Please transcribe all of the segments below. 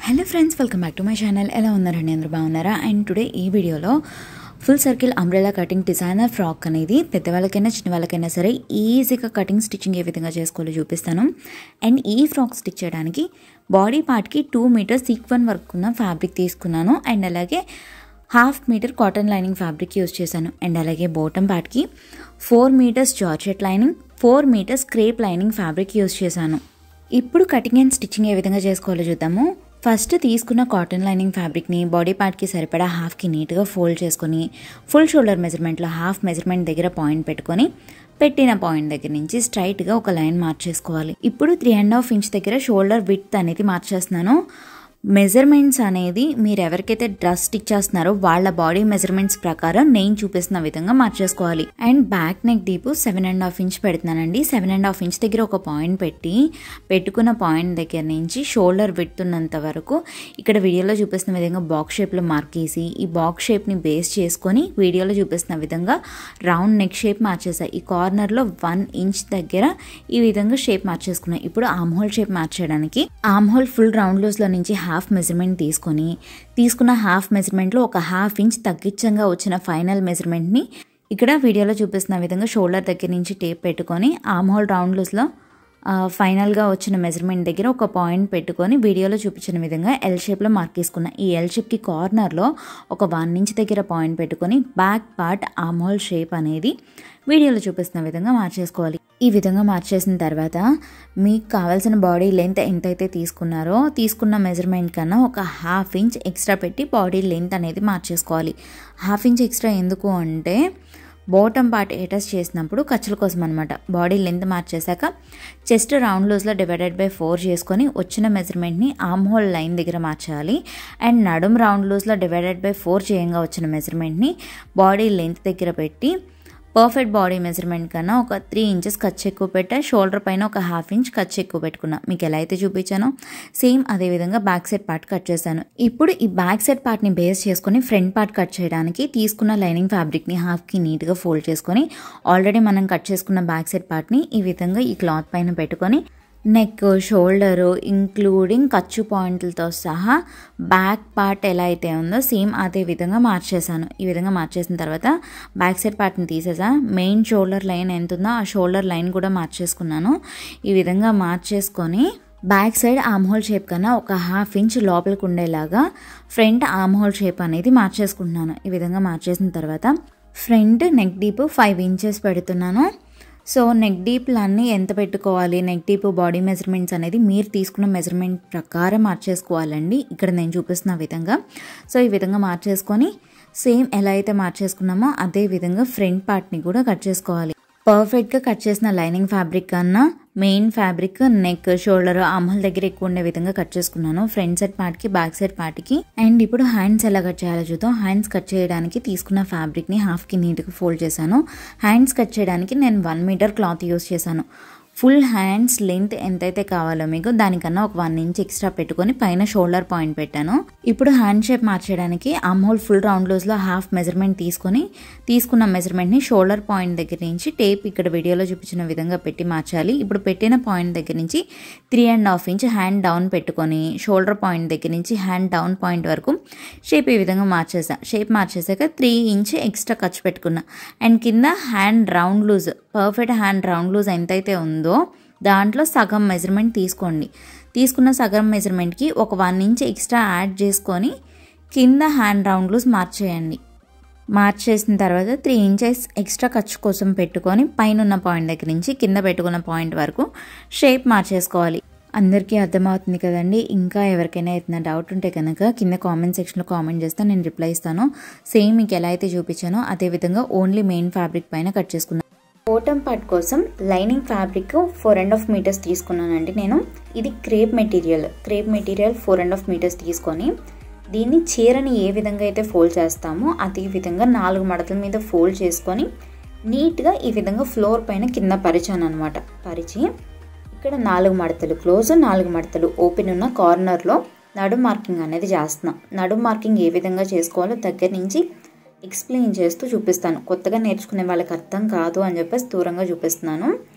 hello friends welcome back to my channel ఎలా ఉన్నారండి అందరూ బాగున్నారా అండ్ టుడే ఈ వీడియోలో full circle umbrella cutting designer frock అనేది పెద్దవాళ్ళకైనా చిన్న వాళ్ళకైనా సరే ఈజీగా కటింగ్ స్టిచ్చింగ్ ఏ విధంగా చేసుకోవాలో చూపిస్తాను అండ్ ఈ ఫ్రాక్ స్టిచ్ చేయడానికి బాడీ పార్ట్కి టూ మీటర్స్ సీక్వెన్ వర్క్ ఉన్న ఫ్యాబ్రిక్ తీసుకున్నాను అండ్ అలాగే half metre cotton lining fabric use చేశాను అండ్ అలాగే బాటమ్ పార్ట్కి four metres georgette lining four metres crepe lining fabric use చేశాను ఇప్పుడు కటింగ్ అండ్ స్టిచ్చింగ్ ఏ విధంగా చేసుకోవాలో చూద్దాము ఫస్ట్ తీసుకున్న కాటన్ లైనింగ్ ఫ్యాబ్రిక్ని బాడీ పార్ట్కి సరిపడా హాఫ్కి నీట్గా ఫోల్డ్ చేసుకొని ఫుల్ షోల్డర్ మెజర్మెంట్లో హాఫ్ మెజర్మెంట్ దగ్గర పాయింట్ పెట్టుకొని పెట్టిన పాయింట్ దగ్గర నుంచి స్ట్రైట్గా ఒక లైన్ మార్చేసుకోవాలి ఇప్పుడు త్రీ అండ్ హాఫ్ ఇంచ్ దగ్గర షోల్డర్ విత్ అనేది మార్చేస్తున్నాను మెజర్మెంట్స్ అనేది మీరు ఎవరికైతే డ్రెస్ స్టిచ్ చేస్తున్నారో వాళ్ళ బాడీ మెజర్మెంట్స్ ప్రకారం నేను చూపిస్తున్న విధంగా మార్చేసుకోవాలి and back neck deep seven and half inch పెడుతున్నానండి సెవెన్ అండ్ హాఫ్ ఇంచ్ దగ్గర ఒక పాయింట్ పెట్టి పెట్టుకున్న పాయింట్ దగ్గర నుంచి షోల్డర్ విడుతున్నంత వరకు ఇక్కడ వీడియోలో చూపిస్తున్న విధంగా బాక్స్ షేప్లో మార్క్ వేసి ఈ బాక్స్ షేప్ని బేస్ చేసుకొని వీడియోలో చూపిస్తున్న విధంగా రౌండ్ నెక్ షేప్ మార్చేసాయి ఈ కార్నర్లో వన్ ఇంచ్ దగ్గర ఈ విధంగా షేప్ మార్చేసుకున్నాయి ఇప్పుడు ఆమ్ హోల్ షేప్ మార్చడానికి ఆమ్ హోల్ ఫుల్ రౌండ్ లూజ్లో నుంచి హాఫ్ మెజర్మెంట్ తీసుకొని తీసుకున్న హాఫ్ మెజర్మెంట్లో ఒక హాఫ్ ఇంచ్ తగ్గించంగా వచ్చిన ఫైనల్ మెజర్మెంట్ని ఇక్కడ వీడియోలో చూపిస్తున్న విధంగా షోల్డర్ దగ్గర నుంచి టేప్ పెట్టుకొని ఆమ్ హోల్ రౌండ్ లూజ్లో ఫైనల్గా వచ్చిన మెజర్మెంట్ దగ్గర ఒక పాయింట్ పెట్టుకొని వీడియోలో చూపించిన విధంగా ఎల్ షేప్లో మార్క్ తీసుకున్న ఈ ఎల్ షేప్కి కార్నర్లో ఒక వన్ ఇంచ్ దగ్గర పాయింట్ పెట్టుకొని back part armhole shape అనేది వీడియోలో చూపిస్తున్న విధంగా మార్చేసుకోవాలి ఈ విధంగా మార్చేసిన తర్వాత మీకు కావాల్సిన బాడీ లెంత్ ఎంతైతే తీసుకున్నారో తీసుకున్న మెజర్మెంట్ కన్నా ఒక హాఫ్ ఇంచ్ ఎక్స్ట్రా పెట్టి బాడీ లెంత్ అనేది మార్చేసుకోవాలి హాఫ్ ఇంచ్ ఎక్స్ట్రా ఎందుకు అంటే బాటమ్ పార్ట్ అటాచ్ చేసినప్పుడు ఖర్చుల కోసం అనమాట బాడీ లెంత్ మార్చేశాక చెస్ట్ రౌండ్ లూజ్లో డివైడెడ్ బై ఫోర్ చేసుకొని వచ్చిన మెజర్మెంట్ని ఆమ్ హోల్ లైన్ దగ్గర మార్చాలి అండ్ నడుం రౌండ్ లూజ్లో డివైడెడ్ బై ఫోర్ చేయంగా వచ్చిన మెజర్మెంట్ని బాడీ లెంత్ దగ్గర పెట్టి పర్ఫెక్ట్ బాడీ మెజర్మెంట్ కన్నా ఒక త్రీ ఇంచెస్ ఖర్చు ఎక్కువ పెట్టా షోల్డర్ పైన ఒక హాఫ్ ఇంచ్ ఖర్చు ఎక్కువ పెట్టుకున్నా మీకు ఎలా అయితే చూపించానో సేమ్ అదే విధంగా బ్యాక్ సైడ్ పార్ట్ కట్ చేశాను ఇప్పుడు ఈ బ్యాక్ సైడ్ పార్ట్ని బేస్ చేసుకొని ఫ్రంట్ పార్ట్ కట్ చేయడానికి తీసుకున్న లైనింగ్ ఫ్యాబ్రిక్ని హాఫ్కి నీట్గా ఫోల్డ్ చేసుకొని ఆల్రెడీ మనం కట్ చేసుకున్న బ్యాక్ సైడ్ పార్ట్ని ఈ విధంగా ఈ క్లాత్ పైన పెట్టుకొని నెక్ షోల్డరు ఇంక్లూడింగ్ ఖర్చు పాయింట్లతో సహా బ్యాక్ పార్ట్ ఎలా అయితే ఉందో సేమ్ అదే విధంగా మార్చేసాను ఈ విధంగా మార్చేసిన తర్వాత బ్యాక్ సైడ్ పార్ట్ని తీసేసా మెయిన్ షోల్డర్ లైన్ ఎంత ఉందో ఆ షోల్డర్ లైన్ కూడా మార్చేసుకున్నాను ఈ విధంగా మార్చేసుకొని back side armhole shape కన్నా ఒక హాఫ్ ఇంచ్ లోపలికి ఉండేలాగా ఫ్రంట్ ఆమ్ హోల్ షేప్ అనేది మార్చేసుకుంటున్నాను ఈ విధంగా మార్చేసిన తర్వాత front neck deep five inches పెడుతున్నాను సో నెక్ డీప్లన్నీ ఎంత పెట్టుకోవాలి నెక్ డీప్ బాడీ మెజర్మెంట్స్ అనేది మీరు తీసుకున్న మెజర్మెంట్ ప్రకారం మార్చేసుకోవాలండి ఇక్కడ నేను చూపిస్తున్న విధంగా సో ఈ విధంగా మార్చేసుకొని సేమ్ ఎలా అయితే మార్చేసుకున్నామో అదే విధంగా ఫ్రంట్ పార్ట్ని కూడా కట్ చేసుకోవాలి పర్ఫెక్ట్గా కట్ చేసిన లైనింగ్ ఫ్యాబ్రిక్ కన్నా main fabric neck shoulder armhole దగ్గర ఎక్కువ ఉండే విధంగా కట్ చేసుకున్నాను ఫ్రంట్ సైడ్ పార్ట్కి బ్యాక్ సైడ్ పార్ట్కి అండ్ ఇప్పుడు హ్యాండ్స్ ఎలా కట్ చేయాలో చూద్దాం హ్యాండ్స్ కట్ చేయడానికి తీసుకున్న ఫ్యాబ్రిక్ని హాఫ్కి నీట్గా ఫోల్డ్ చేశాను హ్యాండ్స్ కట్ చేయడానికి నేను వన్ మీటర్ క్లాత్ యూస్ చేశాను ఫుల్ హ్యాండ్స్ లెంత్ ఎంతైతే కావాలో మీకు దానికన్నా ఒక వన్ ఇంచ్ ఎక్స్ట్రా పెట్టుకొని పైన షోల్డర్ పాయింట్ పెట్టాను ఇప్పుడు హ్యాండ్ షేప్ మార్చడానికి అమ్మోల్ ఫుల్ రౌండ్ లూజ్లో హాఫ్ మెజర్మెంట్ తీసుకొని తీసుకున్న మెజర్మెంట్ని షోల్డర్ పాయింట్ దగ్గర నుంచి టేప్ ఇక్కడ వీడియోలో చూపించిన విధంగా పెట్టి మార్చాలి ఇప్పుడు పెట్టిన పాయింట్ దగ్గర నుంచి three and half inch hand down పెట్టుకొని షోల్డర్ పాయింట్ దగ్గర నుంచి హ్యాండ్ డౌన్ పాయింట్ వరకు షేప్ ఈ విధంగా మార్చేసా షేప్ మార్చేసాక త్రీ ఇంచ్ ఎక్స్ట్రా ఖర్చు పెట్టుకున్నా అండ్ కింద hand round loose perfect hand round loose ఎంతైతే ఉందో దాంట్లో సగం మెజర్మెంట్ తీసుకోండి తీసుకున్న సగం మెజర్మెంట్కి ఒక వన్ ఇంచ్ ఎక్స్ట్రా యాడ్ చేసుకొని కింద హ్యాండ్ రౌండ్ లూజ్ మార్చేయండి మార్చేసిన తర్వాత త్రీ ఇంచెస్ ఎక్స్ట్రా ఖర్చు కోసం పెట్టుకొని పైన ఉన్న పాయింట్ దగ్గర నుంచి కింద పెట్టుకున్న పాయింట్ వరకు షేప్ మార్చేసుకోవాలి అందరికీ అర్థమవుతుంది కదండి ఇంకా ఎవరికైనా ఏదైనా డౌట్ ఉంటే కనుక కింద కామెంట్ సెక్షన్లో కామెంట్ చేస్తే నేను రిప్లై ఇస్తాను సేమ్ మీకు ఎలా అయితే చూపించానో అదేవిధంగా ఓన్లీ మెయిన్ ఫ్యాబ్రిక్ పైన కట్ చేసుకున్నాను బాటమ్ పార్ట్ కోసం lining fabric four and half metres తీసుకున్నానండి నేను ఇది crepe material crepe material four and half metres తీసుకొని దీన్ని చీరని ఏ విధంగా అయితే ఫోల్డ్ చేస్తామో అదే విధంగా నాలుగు మడతల మీద ఫోల్డ్ చేసుకొని నీట్గా ఈ విధంగా ఫ్లోర్ పైన కింద పరిచాను అనమాట పరిచి ఇక్కడ నాలుగు మడతలు క్లోజ్ నాలుగు మడతలు ఓపెన్ ఉన్న కార్నర్లో నడుం మార్కింగ్ అనేది చేస్తున్నాం నడుం మార్కింగ్ ఏ విధంగా చేసుకోవాలో దగ్గర నుంచి ఎక్స్ప్లెయిన్ చేస్తూ చూపిస్తాను కొత్తగా నేర్చుకునే వాళ్ళకి అర్థం కాదు అని చెప్పేసి దూరంగా చూపిస్తున్నాను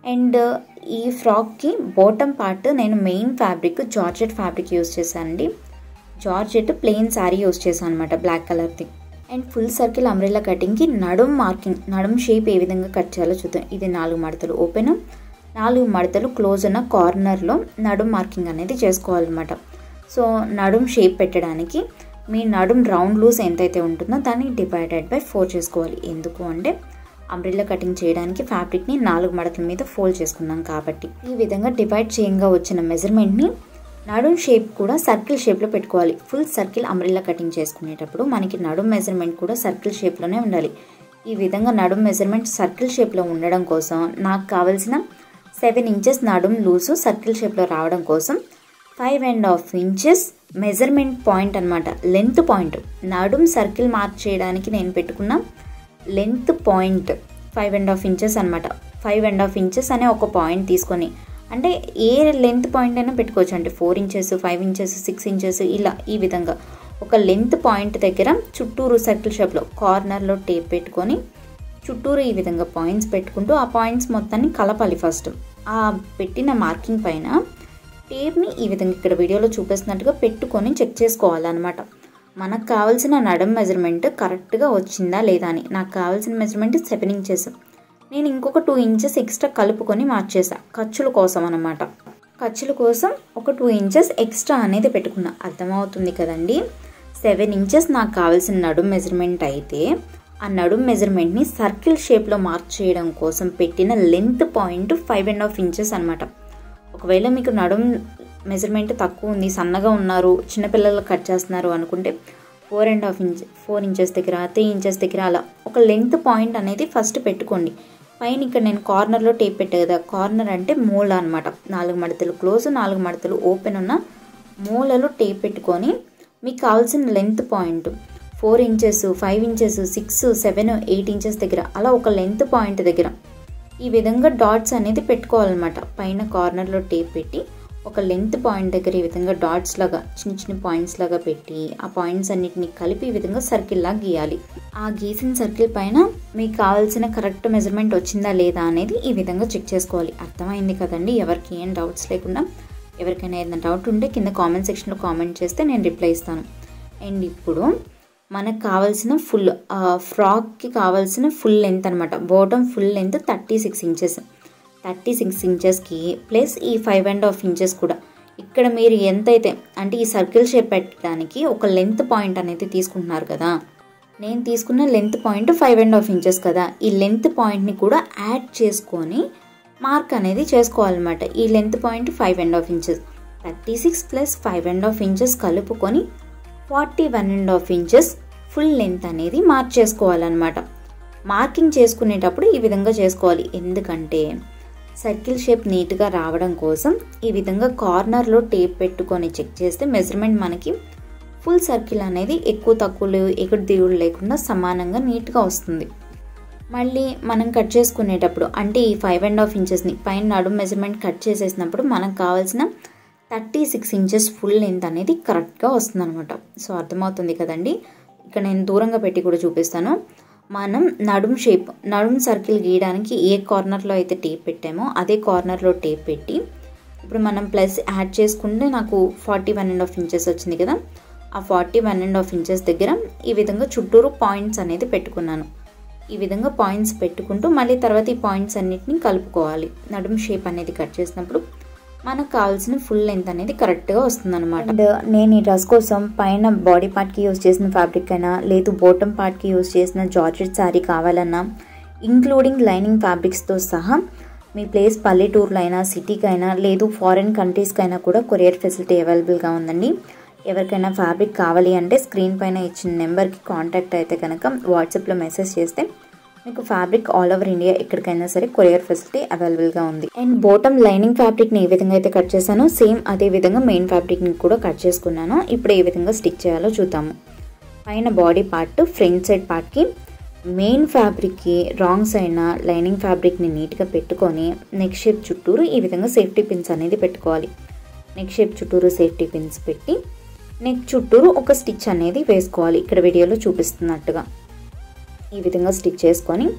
అండ్ ఈ ఫ్రాక్కి బాటమ్ పార్ట్ నేను main fabric georgette fabric use చేశానండి జార్జెట్ ప్లెయిన్ శారీ యూస్ చేశాను అనమాట బ్లాక్ కలర్ది అండ్ ఫుల్ సర్కిల్ అంబ్రెల్లా కటింగ్కి నడుం మార్కింగ్ నడుం షేప్ ఏ విధంగా కట్ చేయాలో చూద్దాం ఇది నాలుగు మడతలు ఓపెన్ నాలుగు మడతలు క్లోజ్ ఉన్న కార్నర్లో నడుం మార్కింగ్ అనేది చేసుకోవాలన్నమాట సో నడుం షేప్ పెట్టడానికి మీ నడుం రౌండ్ లూజ్ ఎంతైతే ఉంటుందో దాన్ని డివైడెడ్ బై ఫోర్ చేసుకోవాలి ఎందుకు అంటే అంబ్రిల్లా కటింగ్ చేయడానికి ఫ్యాబ్రిక్ని నాలుగు మడతల మీద ఫోల్డ్ చేసుకున్నాం కాబట్టి ఈ విధంగా డివైడ్ చేయంగా వచ్చిన మెజర్మెంట్ని నడుం షేప్ కూడా సర్కిల్ షేప్లో పెట్టుకోవాలి ఫుల్ సర్కిల్ అంబ్రిల్లా కటింగ్ చేసుకునేటప్పుడు మనకి నడుం మెజర్మెంట్ కూడా సర్కిల్ షేప్లోనే ఉండాలి ఈ విధంగా నడుం మెజర్మెంట్ సర్కిల్ షేప్లో ఉండడం కోసం నాకు కావాల్సిన సెవెన్ ఇంచెస్ నడుం లూజు సర్కిల్ షేప్లో రావడం కోసం five and half inches measurement point అనమాట లెంత్ పాయింట్ నడుం సర్కిల్ మార్క్ చేయడానికి నేను పెట్టుకున్న length point five and half inches అనమాట ఫైవ్ అండ్ హాఫ్ ఇంచెస్ అనే ఒక పాయింట్ తీసుకొని అంటే ఏ లెంత్ పాయింట్ అయినా పెట్టుకోవచ్చు అంటే four inches five inches six inches ఇలా ఈ విధంగా ఒక లెంత్ పాయింట్ దగ్గర చుట్టూరు సర్కిల్ షేప్లో కార్నర్లో టేప్ పెట్టుకొని చుట్టూరు ఈ విధంగా పాయింట్స్ పెట్టుకుంటూ ఆ పాయింట్స్ మొత్తాన్ని కలపాలి ఫస్ట్ ఆ పెట్టిన మార్కింగ్ పైన టేప్ని ఈ విధంగా ఇక్కడ వీడియోలో చూపిస్తున్నట్టుగా పెట్టుకొని చెక్ చేసుకోవాలన్నమాట మనకు కావాల్సిన నడం మెజర్మెంట్ కరెక్ట్గా వచ్చిందా లేదా అని నాకు కావాల్సిన మెజర్మెంట్ సెవెన్ ఇంచెస్ నేను ఇంకొక టూ ఇంచెస్ ఎక్స్ట్రా కలుపుకొని మార్చేసా ఖర్చుల కోసం అనమాట ఖర్చుల కోసం ఒక టూ ఇంచెస్ ఎక్స్ట్రా అనేది పెట్టుకున్నా అర్థమవుతుంది కదండి సెవెన్ ఇంచెస్ నాకు కావాల్సిన నడుం మెజర్మెంట్ అయితే ఆ నడుం మెజర్మెంట్ని సర్కిల్ షేప్లో మార్క్ చేయడం కోసం పెట్టిన length point five and half inches అనమాట ఒకవేళ మీకు నడుం మెజర్మెంట్ తక్కువ ఉంది సన్నగా ఉన్నారు చిన్నపిల్లలు కట్ చేస్తున్నారు అనుకుంటే four and half inch four inches దగ్గర త్రీ ఇంచెస్ దగ్గర అలా ఒక లెంత్ పాయింట్ అనేది ఫస్ట్ పెట్టుకోండి పైన ఇక్కడ నేను కార్నర్లో టేప్ పెట్టా కదా కార్నర్ అంటే మూల అనమాట నాలుగు మడతలు క్లోజ్ నాలుగు మడతలు ఓపెన్ ఉన్న మూలలో టేప్ పెట్టుకొని మీకు కావాల్సిన length point four inches five inches six seven eight inches దగ్గర అలా ఒక లెంత్ పాయింట్ దగ్గర ఈ విధంగా డాట్స్ అనేది పెట్టుకోవాలన్నమాట పైన కార్నర్లో టేప్ పెట్టి ఒక లెంత్ పాయింట్ దగ్గర ఈ విధంగా డాట్స్ లాగా చిన్న చిన్న పాయింట్స్ లాగా పెట్టి ఆ పాయింట్స్ అన్నిటిని కలిపి ఈ విధంగా సర్కిల్ లాగా గీయాలి ఆ గీసిన సర్కిల్ పైన మీకు కావాల్సిన కరెక్ట్ మెజర్మెంట్ వచ్చిందా లేదా అనేది ఈ విధంగా చెక్ చేసుకోవాలి అర్థమైంది కదండి ఎవరికి ఏం డౌట్స్ లేకుండా ఎవరికైనా ఏదైనా డౌట్ ఉంటే కింద కామెంట్ సెక్షన్లో కామెంట్ చేస్తే నేను రిప్లై ఇస్తాను అండ్ ఇప్పుడు మనకు కావాల్సిన ఫుల్ ఫ్రాక్కి కావాల్సిన ఫుల్ లెంత్ అనమాట bottom full length thirty six inches thirty six ఇంచెస్కి ప్లస్ ఈ ఫైవ్ అండ్ హాఫ్ ఇంచెస్ కూడా ఇక్కడ మీరు ఎంతైతే అంటే ఈ సర్కిల్ షేప్ పెట్టడానికి ఒక లెంత్ పాయింట్ అనేది తీసుకుంటున్నారు కదా నేను తీసుకున్న length point five and half inches కదా ఈ లెంత్ పాయింట్ని కూడా యాడ్ చేసుకొని మార్క్ అనేది చేసుకోవాలన్నమాట ఈ length point five and half inches thirty six plus five and half inches కలుపుకొని forty one and half inches full length అనేది మార్క్ చేసుకోవాలన్నమాట మార్కింగ్ చేసుకునేటప్పుడు ఈ విధంగా చేసుకోవాలి ఎందుకంటే సర్కిల్ షేప్ నీట్గా రావడం కోసం ఈ విధంగా కార్నర్లో టేప్ పెట్టుకొని చెక్ చేస్తే మెజర్మెంట్ మనకి ఫుల్ సర్కిల్ అనేది ఎక్కువ తక్కువలు ఎగుడు దిగుడు లేకుండా సమానంగా నీట్గా వస్తుంది మళ్ళీ మనం కట్ చేసుకునేటప్పుడు అంటే ఈ ఫైవ్ అండ్ హాఫ్ ఇంచెస్ని పైన నడుము మెజర్మెంట్ కట్ చేసేసినప్పుడు మనకు కావాల్సిన thirty six inches full length అనేది కరెక్ట్గా వస్తుంది అనమాట సో అర్థమవుతుంది కదండి ఇక్కడ నేను దూరంగా పెట్టి కూడా చూపిస్తాను మనం నడుం షేప్ నడుం సర్కిల్ గీయడానికి ఏ కార్నర్లో అయితే టేప్ పెట్టామో అదే కార్నర్లో టేప్ పెట్టి ఇప్పుడు మనం ప్లస్ యాడ్ చేసుకుంటే నాకు forty one and half inches వచ్చింది కదా ఆ forty one and half inches దగ్గర ఈ విధంగా చుట్టూరు పాయింట్స్ అనేది పెట్టుకున్నాను ఈ విధంగా పాయింట్స్ పెట్టుకుంటూ మళ్ళీ తర్వాత ఈ పాయింట్స్ అన్నిటిని కలుపుకోవాలి నడుం షేప్ అనేది కట్ చేసినప్పుడు మనకు కావాల్సిన ఫుల్ లెంత్ అనేది కరెక్ట్గా వస్తుంది అనమాట అండ్ నేను ఈ డ్రెస్ కోసం పైన బాడీ పార్ట్కి యూజ్ చేసిన ఫ్యాబ్రిక్ అయినా లేదు బాటమ్ పార్ట్కి యూజ్ చేసిన జార్జెట్ శారీ కావాలన్నా ఇంక్లూడింగ్ లైనింగ్ ఫ్యాబ్రిక్స్తో సహా మీ ప్లేస్ పల్లెటూరులో అయినా సిటీకి అయినా లేదు ఫారిన్ కంట్రీస్కి అయినా కూడా కొరియర్ ఫెసిలిటీ అవైలబుల్గా ఉందండి ఎవరికైనా ఫ్యాబ్రిక్ కావాలి అంటే స్క్రీన్ పైన ఇచ్చిన నెంబర్కి కాంటాక్ట్ అయితే కనుక వాట్సాప్లో మెసేజ్ చేస్తే మీకు ఫ్యాబ్రిక్ ఆల్ ఓవర్ ఇండియా ఎక్కడికైనా సరే కొరియర్ ఫెసిలిటీ అవైలబుల్గా ఉంది అండ్ బాటమ్ లైనింగ్ ఫ్యాబ్రిక్ని ఏ విధంగా అయితే కట్ చేశానో సేమ్ అదే విధంగా మెయిన్ ఫ్యాబ్రిక్ని కూడా కట్ చేసుకున్నాను ఇప్పుడు ఏ విధంగా స్టిచ్ చేయాలో చూద్దాము పైన బాడీ పార్ట్ ఫ్రంట్ సైడ్ పార్ట్కి మెయిన్ ఫ్యాబ్రిక్కి రాంగ్ సైడ్ లైనింగ్ ఫ్యాబ్రిక్ని నీట్గా పెట్టుకొని నెక్ షేప్ చుట్టూరు ఈ విధంగా సేఫ్టీ పిన్స్ అనేది పెట్టుకోవాలి నెక్ షేప్ చుట్టూరు సేఫ్టీ పిన్స్ పెట్టి నెక్ చుట్టూరు ఒక స్టిచ్ అనేది వేసుకోవాలి ఇక్కడ వీడియోలో చూపిస్తున్నట్టుగా ఈ విధంగా స్టిచ్ చేసుకొని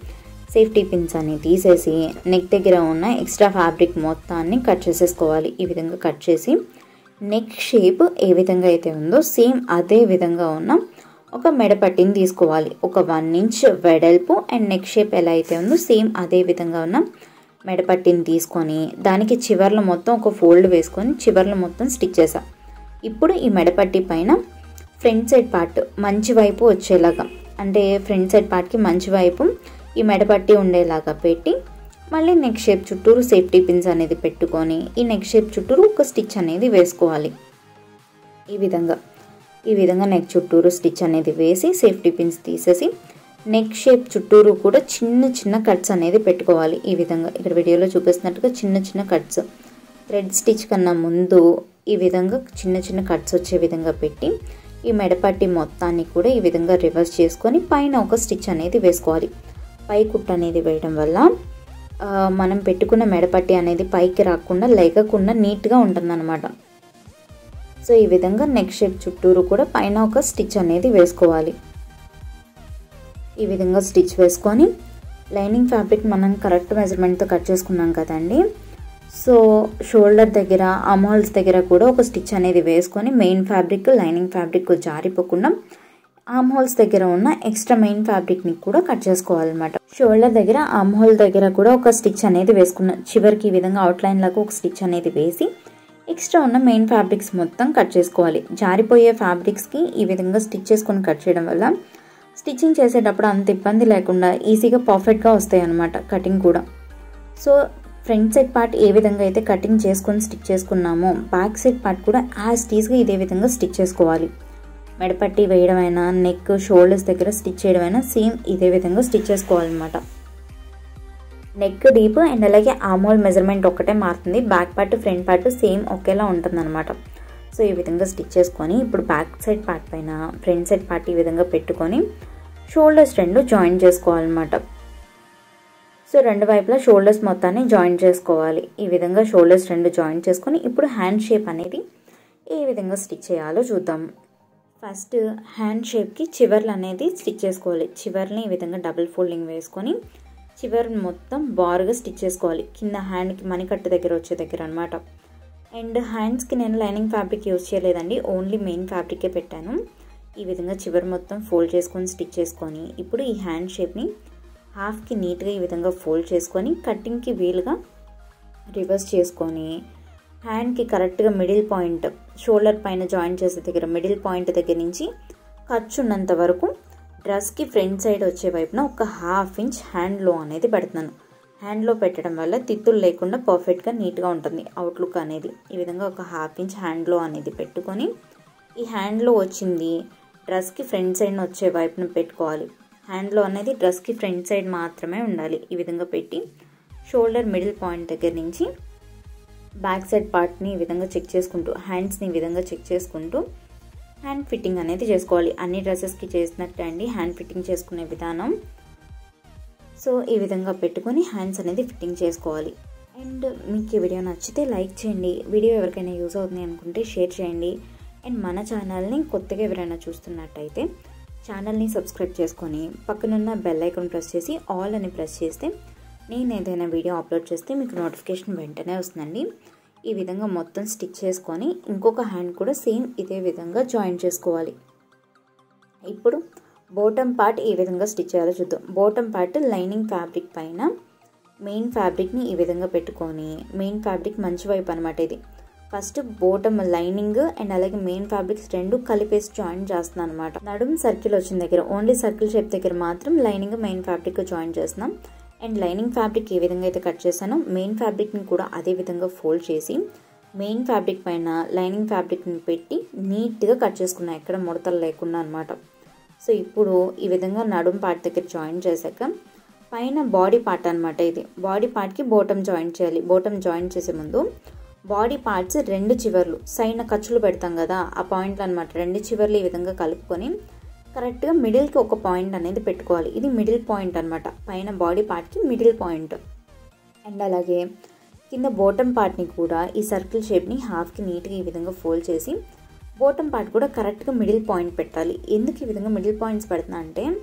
సేఫ్టీ పిన్స్ అని తీసేసి నెక్ దగ్గర ఉన్న ఎక్స్ట్రా ఫ్యాబ్రిక్ మొత్తాన్ని కట్ చేసేసుకోవాలి ఈ విధంగా కట్ చేసి నెక్ షేప్ ఏ విధంగా అయితే ఉందో సేమ్ అదే విధంగా ఉన్న ఒక మెడపట్టిని తీసుకోవాలి ఒక వన్ ఇంచ్ వెడల్పు అండ్ నెక్ షేప్ ఎలా అయితే ఉందో సేమ్ అదే విధంగా ఉన్న మెడపట్టిని తీసుకొని దానికి చివర్లో మొత్తం ఒక ఫోల్డ్ వేసుకొని చివర్లో మొత్తం స్టిచ్ చేసాం ఇప్పుడు ఈ మెడపట్టి పైన ఫ్రంట్ సైడ్ పార్ట్ మంచి వైపు వచ్చేలాగా అంటే ఫ్రంట్ సైడ్ పార్ట్కి మంచి వైపు ఈ మెడపట్టి ఉండేలాగా పెట్టి మళ్ళీ నెక్ షేప్ చుట్టూరు సేఫ్టీ పిన్స్ అనేది పెట్టుకొని ఈ నెక్ షేప్ చుట్టూరు ఒక స్టిచ్ అనేది వేసుకోవాలి ఈ విధంగా ఈ విధంగా నెక్ చుట్టూరు స్టిచ్ అనేది వేసి సేఫ్టీ పిన్స్ తీసేసి నెక్ షేప్ చుట్టూరు కూడా చిన్న చిన్న కట్స్ అనేది పెట్టుకోవాలి ఈ విధంగా ఇక్కడ వీడియోలో చూపిస్తున్నట్టుగా చిన్న చిన్న కట్స్ థ్రెడ్ స్టిచ్ కన్నా ముందు ఈ విధంగా చిన్న చిన్న కట్స్ వచ్చే విధంగా పెట్టి ఈ మెడపట్టి మొత్తాన్ని కూడా ఈ విధంగా రివర్స్ చేసుకొని పైన ఒక స్టిచ్ అనేది వేసుకోవాలి పై కుట్ట అనేది వేయడం వల్ల మనం పెట్టుకున్న మెడపట్టి అనేది పైకి రాకుండా లేకకుండా నీట్గా ఉంటుందన్నమాట సో ఈ విధంగా నెక్ షేప్ చుట్టూరు కూడా పైన ఒక స్టిచ్ అనేది వేసుకోవాలి ఈ విధంగా స్టిచ్ వేసుకొని లైనింగ్ ఫ్యాబ్రిక్ మనం కరెక్ట్ మెజర్మెంట్తో కట్ చేసుకున్నాం కదండి సో షోల్డర్ దగ్గర అమాల్స్ దగ్గర కూడా ఒక స్టిచ్ అనేది వేసుకొని మెయిన్ ఫ్యాబ్రిక్ లైనింగ్ ఫ్యాబ్రిక్ జారిపోకుండా ఆమ్ హోల్స్ దగ్గర ఉన్న ఎక్స్ట్రా మెయిన్ ఫ్యాబ్రిక్ని కూడా కట్ చేసుకోవాలన్నమాట షోల్డర్ దగ్గర ఆమ్ హోల్ దగ్గర కూడా ఒక స్టిచ్ అనేది వేసుకున్న చివరికి ఈ విధంగా అవుట్లైన్ లాగా ఒక స్టిచ్ అనేది వేసి ఎక్స్ట్రా ఉన్న మెయిన్ ఫ్యాబ్రిక్స్ మొత్తం కట్ చేసుకోవాలి జారిపోయే ఫ్యాబ్రిక్స్కి ఈ విధంగా స్టిచ్ చేసుకొని కట్ చేయడం వల్ల స్టిచ్చింగ్ చేసేటప్పుడు అంత ఇబ్బంది లేకుండా ఈజీగా పర్ఫెక్ట్గా వస్తాయి అన్నమాట కటింగ్ కూడా సో ఫ్రంట్ సైడ్ పార్ట్ ఏ విధంగా అయితే కటింగ్ చేసుకొని స్టిచ్ చేసుకున్నామో బ్యాక్ సైడ్ పార్ట్ కూడా యాజ్ టీస్గా ఇదే విధంగా స్టిచ్ చేసుకోవాలి మెడపట్టి వేయడమైనా నెక్ షోల్డర్స్ దగ్గర స్టిచ్ చేయడమైనా సేమ్ ఇదే విధంగా స్టిచ్ చేసుకోవాలన్నమాట నెక్ డీప్ అండ్ అలాగే ఆమోల్ మెజర్మెంట్ ఒక్కటే మారుతుంది back part front part same ఒకేలా ఉంటుందన్నమాట సో ఈ విధంగా స్టిచ్ చేసుకొని ఇప్పుడు బ్యాక్ సైడ్ పార్ట్ పైన ఫ్రంట్ సైడ్ పార్ట్ ఈ విధంగా పెట్టుకొని షోల్డర్స్ రెండు జాయిన్ చేసుకోవాలన్నమాట సో రెండు వైపులా షోల్డర్స్ మొత్తాన్ని జాయిన్ చేసుకోవాలి ఈ విధంగా షోల్డర్స్ రెండు జాయిన్ చేసుకొని ఇప్పుడు హ్యాండ్ షేప్ అనేది ఏ విధంగా స్టిచ్ చేయాలో చూద్దాం ఫస్ట్ హ్యాండ్ షేప్కి చివర్లు అనేది స్టిచ్ చేసుకోవాలి చివర్ని ఈ విధంగా డబుల్ ఫోల్డింగ్ వేసుకొని చివరి మొత్తం బారుగా స్టిచ్ చేసుకోవాలి కింద హ్యాండ్కి మణికట్టు దగ్గర వచ్చే దగ్గర అనమాట అండ్ హ్యాండ్స్కి నేను లైనింగ్ ఫ్యాబ్రిక్ యూజ్ చేయలేదండి ఓన్లీ మెయిన్ ఫ్యాబ్రికే పెట్టాను ఈ విధంగా చివరి మొత్తం ఫోల్డ్ చేసుకొని స్టిచ్ చేసుకొని ఇప్పుడు ఈ హ్యాండ్ షేప్ని హాఫ్కి నీట్గా ఈ విధంగా ఫోల్డ్ చేసుకొని కటింగ్కి వీలుగా రివర్స్ చేసుకొని హ్యాండ్కి కరెక్ట్గా మిడిల్ పాయింట్ షోల్డర్ పైన జాయిన్ చేసే దగ్గర మిడిల్ పాయింట్ దగ్గర నుంచి ఖర్చు ఉన్నంత వరకు డ్రెస్కి ఫ్రంట్ సైడ్ వచ్చే వైపున ఒక హాఫ్ ఇంచ్ హ్యాండ్లో అనేది పెడుతున్నాను హ్యాండ్లో పెట్టడం వల్ల తిత్తులు లేకుండా పర్ఫెక్ట్గా నీట్గా ఉంటుంది అవుట్లుక్ అనేది ఈ విధంగా ఒక హాఫ్ ఇంచ్ హ్యాండ్లో అనేది పెట్టుకొని ఈ హ్యాండ్లో వచ్చింది డ్రెస్కి ఫ్రంట్ సైడ్ వచ్చే వైపున పెట్టుకోవాలి హ్యాండ్లో అనేది డ్రెస్కి ఫ్రంట్ సైడ్ మాత్రమే ఉండాలి ఈ విధంగా పెట్టి షోల్డర్ మిడిల్ పాయింట్ దగ్గర నుంచి బ్యాక్ సైడ్ పార్ట్ని ఈ విధంగా చెక్ చేసుకుంటూ హ్యాండ్స్ని ఈ విధంగా చెక్ చేసుకుంటూ హ్యాండ్ ఫిట్టింగ్ అనేది చేసుకోవాలి అన్ని డ్రెస్సెస్కి చేసినట్టే అండి హ్యాండ్ ఫిట్టింగ్ చేసుకునే విధానం సో ఈ విధంగా పెట్టుకొని హ్యాండ్స్ అనేది ఫిట్టింగ్ చేసుకోవాలి అండ్ మీకు ఈ వీడియో నచ్చితే లైక్ చేయండి వీడియో ఎవరికైనా యూజ్ అవుతుంది అనుకుంటే షేర్ చేయండి అండ్ మన ఛానల్ని కొత్తగా ఎవరైనా చూస్తున్నట్టయితే ఛానల్ని సబ్స్క్రైబ్ చేసుకొని పక్కనున్న బెల్ ఐకాన్ ప్రెస్ చేసి ఆల్ అని ప్రెస్ చేస్తే నేను ఏదైనా వీడియో అప్లోడ్ చేస్తే మీకు నోటిఫికేషన్ వెంటనే వస్తుందండి ఈ విధంగా మొత్తం స్టిచ్ చేసుకొని ఇంకొక హ్యాండ్ కూడా సేమ్ ఇదే విధంగా జాయిన్ చేసుకోవాలి ఇప్పుడు బోటమ్ పార్ట్ ఏ విధంగా స్టిచ్ చేయాలో చూద్దాం బోటమ్ పార్ట్ లైనింగ్ ఫ్యాబ్రిక్ పైన మెయిన్ ఫ్యాబ్రిక్ని ఈ విధంగా పెట్టుకొని మెయిన్ ఫ్యాబ్రిక్ మంచి వైపు అనమాట ఇది ఫస్ట్ బోటమ్ లైనింగ్ అండ్ అలాగే మెయిన్ ఫ్యాబ్రిక్స్ రెండు కలిపేసి జాయిన్ చేస్తున్నాను అనమాట నడుము సర్కిల్ వచ్చిన దగ్గర ఓన్లీ సర్కిల్ షేప్ దగ్గర మాత్రం లైనింగ్ మెయిన్ ఫ్యాబ్రిక్ జాయిన్ చేస్తున్నాం అండ్ లైనింగ్ ఫ్యాబ్రిక్ ఏ విధంగా అయితే కట్ చేశానో మెయిన్ ఫ్యాబ్రిక్ని కూడా అదే విధంగా ఫోల్డ్ చేసి మెయిన్ ఫ్యాబ్రిక్ పైన లైనింగ్ ఫ్యాబ్రిక్ని పెట్టి నీట్గా కట్ చేసుకున్నాను ఎక్కడ ముడతలు లేకుండా అనమాట సో ఇప్పుడు ఈ విధంగా నడుం పార్ట్ దగ్గర జాయిన్ చేశాక పైన బాడీ పార్ట్ అనమాట ఇది బాడీ పార్ట్కి బోటమ్ జాయిన్ చేయాలి బోటమ్ జాయిన్ చేసే ముందు బాడీ పార్ట్స్ రెండు చివర్లు సైన ఖర్చులు పెడతాం కదా ఆ పాయింట్లు అనమాట రెండు చివర్లు ఈ విధంగా కలుపుకొని కరెక్ట్గా మిడిల్కి ఒక పాయింట్ అనేది పెట్టుకోవాలి ఇది మిడిల్ పాయింట్ అనమాట పైన బాడీ పార్ట్కి మిడిల్ పాయింట్ అండ్ అలాగే కింద బోటమ్ పార్ట్ని కూడా ఈ సర్కిల్ షేప్ని హాఫ్కి నీట్గా ఈ విధంగా ఫోల్డ్ చేసి బోటమ్ పార్ట్ కూడా కరెక్ట్గా మిడిల్ పాయింట్ పెట్టాలి ఎందుకు ఈ విధంగా మిడిల్ పాయింట్స్ పెడుతున్నా అంటే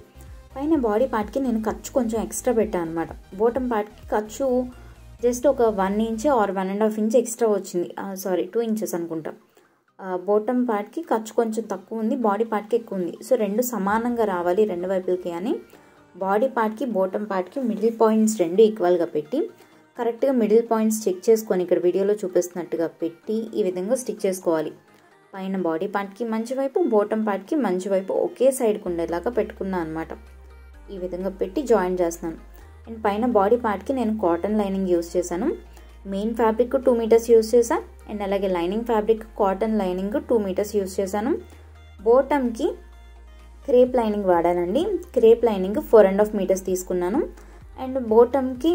పైన బాడీ పార్ట్కి నేను ఖర్చు కొంచెం ఎక్స్ట్రా పెట్టాను అనమాట బోటం పార్ట్కి ఖర్చు జస్ట్ ఒక one inch or one and half inch extra వచ్చింది సారీ టూ ఇంచెస్ అనుకుంటా బోటం పార్ట్కి ఖర్చు కొంచెం తక్కువ ఉంది బాడీ పార్ట్కి ఎక్కువ ఉంది సో రెండు సమానంగా రావాలి రెండు వైపులకి అని బాడీ పార్ట్కి బోటం పార్ట్కి మిడిల్ పాయింట్స్ రెండు ఈక్వల్గా పెట్టి కరెక్ట్గా మిడిల్ పాయింట్స్ చెక్ చేసుకొని ఇక్కడ వీడియోలో చూపిస్తున్నట్టుగా పెట్టి ఈ విధంగా స్టిచ్ చేసుకోవాలి పైన బాడీ పార్ట్కి మంచి వైపు బోటం పార్ట్కి మంచి వైపు ఒకే సైడ్కి ఉండేలాగా పెట్టుకున్నాను అనమాట ఈ విధంగా పెట్టి జాయిన్ చేస్తున్నాను అండ్ పైన బాడీ పార్ట్కి నేను కాటన్ లైనింగ్ యూస్ చేశాను main fabric two metres use చేశాను అండ్ అలాగే lining fabric cotton lining two metres use చేశాను బోటమ్కి క్రేప్ లైనింగ్ వాడానండి crepe lining four and half metres తీసుకున్నాను అండ్ బోటమ్కి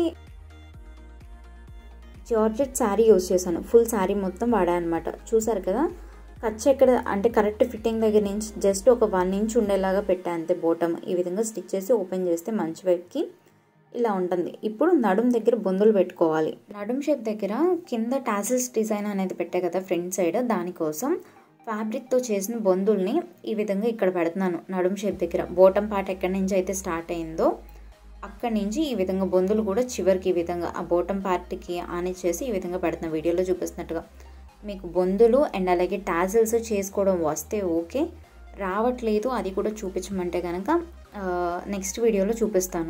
జార్జెట్ శారీ యూస్ చేశాను ఫుల్ శారీ మొత్తం వాడాను అనమాట చూసారు కదా ఖర్చు ఎక్కడ అంటే కరెక్ట్ ఫిట్టింగ్ దగ్గర నుంచి జస్ట్ ఒక వన్ ఇంచ్ ఉండేలాగా పెట్టాను అంతే బోటమ్ ఈ విధంగా స్టిచ్ చేసి ఓపెన్ చేస్తే మంచి వైపుకి ఇలా ఉంటుంది ఇప్పుడు నడుం దగ్గర బొందులు పెట్టుకోవాలి నడుం షేప్ దగ్గర కింద టాసిల్స్ డిజైన్ అనేది పెట్టే కదా ఫ్రంట్ సైడ్ దానికోసం ఫ్యాబ్రిక్తో చేసిన బొందుల్ని ఈ విధంగా ఇక్కడ పెడుతున్నాను నడుం షేప్ దగ్గర బోటం పార్ట్ ఎక్కడి నుంచి అయితే స్టార్ట్ అయిందో అక్కడి నుంచి ఈ విధంగా బొందులు కూడా చివరికి ఈ విధంగా ఆ బోటం పార్ట్కి ఆని చేసి ఈ విధంగా పెడుతున్నా వీడియోలో చూపిస్తున్నట్టుగా మీకు బొందులు అండ్ అలాగే టాజిల్స్ చేసుకోవడం వస్తే ఓకే రావట్లేదు అది కూడా చూపించమంటే కనుక నెక్స్ట్ వీడియోలో చూపిస్తాను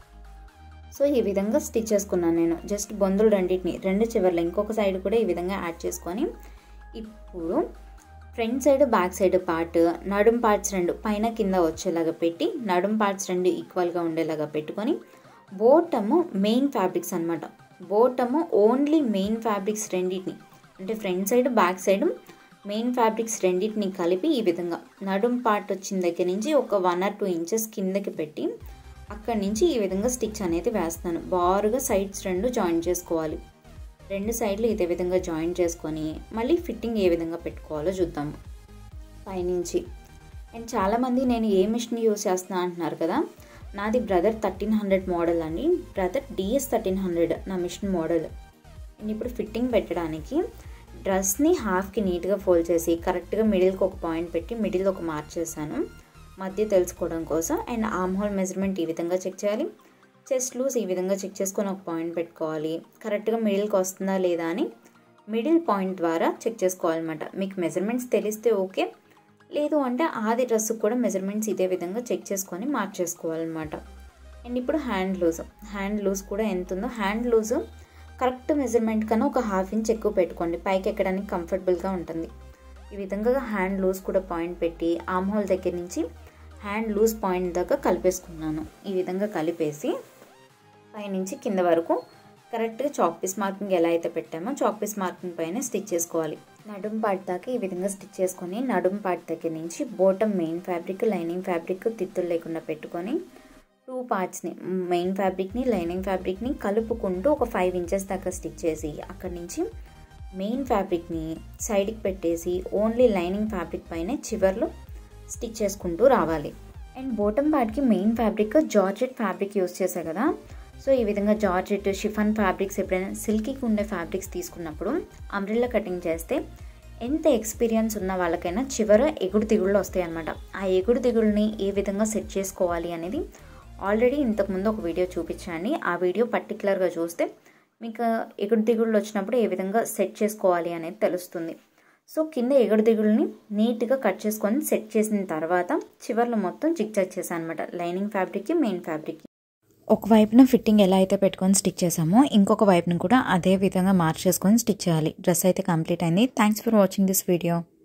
సో ఈ విధంగా స్టిచ్ చేసుకున్నాను నేను జస్ట్ బొందులు రెండింటిని రెండు చివర్లు ఇంకొక సైడ్ కూడా ఈ విధంగా యాడ్ చేసుకొని ఇప్పుడు front side back side part నడుం పార్ట్స్ రెండు పైన కింద వచ్చేలాగా పెట్టి నడుం పార్ట్స్ రెండు ఈక్వల్గా ఉండేలాగా పెట్టుకొని బోటము మెయిన్ ఫ్యాబ్రిక్స్ అనమాట బోటము ఓన్లీ మెయిన్ ఫ్యాబ్రిక్స్ రెండింటిని అంటే front side back side main fabrics రెండింటిని కలిపి ఈ విధంగా నడుం పార్ట్ వచ్చిన దగ్గర నుంచి ఒక వన్ ఆర్ టూ ఇంచెస్ కిందకి పెట్టి అక్కడి నుంచి ఈ విధంగా స్టిచ్ అనేది వేస్తాను బారుగా సైడ్స్ రెండు జాయిన్ చేసుకోవాలి రెండు సైడ్లు ఇదే విధంగా జాయిన్ చేసుకొని మళ్ళీ ఫిట్టింగ్ ఏ విధంగా పెట్టుకోవాలో చూద్దాము పైనుంచి అండ్ చాలామంది నేను ఏ మిషన్ యూస్ చేస్తున్నా అంటున్నారు కదా నాది బ్రదర్ థర్టీన్ హండ్రెడ్ మోడల్ అండి బ్రదర్ డిఎస్ థర్టీన్ హండ్రెడ్ నా మిషన్ మోడల్ నేను ఇప్పుడు ఫిట్టింగ్ పెట్టడానికి డ్రెస్ని హాఫ్కి నీట్గా ఫోల్డ్ చేసి కరెక్ట్గా మిడిల్కి ఒక పాయింట్ పెట్టి మిడిల్ ఒక మార్క్ చేశాను మధ్య తెలుసుకోవడం కోసం అండ్ ఆర్మ్ హోల్ మెజర్మెంట్ ఈ విధంగా చెక్ చేయాలి చెస్ట్ లూజ్ ఈ విధంగా చెక్ చేసుకొని ఒక పాయింట్ పెట్టుకోవాలి కరెక్ట్గా మిడిల్కి వస్తుందా లేదా అని మిడిల్ పాయింట్ ద్వారా చెక్ చేసుకోవాలన్నమాట మీకు మెజర్మెంట్స్ తెలిస్తే ఓకే లేదు అంటే ఆది డ్రెస్కి కూడా మెజర్మెంట్స్ ఇదే విధంగా చెక్ చేసుకొని మార్క్ చేసుకోవాలన్నమాట అండ్ ఇప్పుడు హ్యాండ్ లూజ్ హ్యాండ్ లూజ్ కూడా ఎంత ఉందో హ్యాండ్ లూజ్ కరెక్ట్ మెజర్మెంట్ కన్నా ఒక హాఫ్ ఇంచ్ ఎక్కువ పెట్టుకోండి పైకి ఎక్కడానికి కంఫర్టబుల్గా ఉంటుంది ఈ విధంగా హ్యాండ్ లూజ్ కూడా పాయింట్ పెట్టి ఆమ్ హోల్ దగ్గర నుంచి హ్యాండ్ లూజ్ పాయింట్ దాకా కలిపేసుకున్నాను ఈ విధంగా కలిపేసి పైనుంచి కింద వరకు కరెక్ట్గా చాక్ పీస్ మార్కింగ్ ఎలా అయితే పెట్టామో చాక్ పీస్ మార్కింగ్ పైన స్టిచ్ చేసుకోవాలి నడుం పార్ట్ దాకా ఈ విధంగా స్టిచ్ చేసుకొని నడుం పార్ట్ దగ్గర నుంచి bottom main fabric lining fabric తిత్తులు లేకుండా పెట్టుకొని టూ పార్ట్స్ని మెయిన్ ఫ్యాబ్రిక్ని లైనింగ్ ఫ్యాబ్రిక్ని కలుపుకుంటూ ఒక ఫైవ్ ఇంచెస్ దాకా స్టిచ్ చేసి అక్కడి నుంచి మెయిన్ ఫ్యాబ్రిక్ని సైడ్కి పెట్టేసి ఓన్లీ లైనింగ్ ఫ్యాబ్రిక్ పైన చివర్లో స్టిచ్ చేసుకుంటూ రావాలి అండ్ బోటమ్ పార్ట్కి main fabric georgette fabric use చేసా కదా సో ఈ విధంగా జార్జెట్ షిఫాన్ ఫ్యాబ్రిక్స్ ఎప్పుడైనా సిల్కీకి ఉండే ఫ్యాబ్రిక్స్ తీసుకున్నప్పుడు అంబ్రిల్లా కటింగ్ చేస్తే ఎంత ఎక్స్పీరియన్స్ ఉన్న వాళ్ళకైనా చివర ఎగుడు దిగుళ్ళు వస్తాయి అనమాట ఆ ఎగుడు దిగుళ్ళని ఏ విధంగా సెట్ చేసుకోవాలి అనేది ఆల్రెడీ ఇంతకుముందు ఒక వీడియో చూపించండి ఆ వీడియో పర్టికులర్గా చూస్తే మీకు ఎగుడు దిగుళ్ళు వచ్చినప్పుడు ఏ విధంగా సెట్ చేసుకోవాలి అనేది తెలుస్తుంది సో కింద ఎగుడు దిగుల్ని నీట్గా కట్ చేసుకొని సెట్ చేసిన తర్వాత చివర్లో మొత్తం జిగ్జాగ్ చేశాను అనమాట లైనింగ్ ఫ్యాబ్రిక్కి మెయిన్ ఫ్యాబ్రిక్కి ఒక వైపున ఫిట్టింగ్ ఎలా అయితే పెట్టుకొని స్టిచ్ చేసామో ఇంకొక వైపున కూడా అదే విధంగా మార్చేసుకొని స్టిచ్ చేయాలి డ్రెస్ అయితే కంప్లీట్ అయింది thanks for watching this video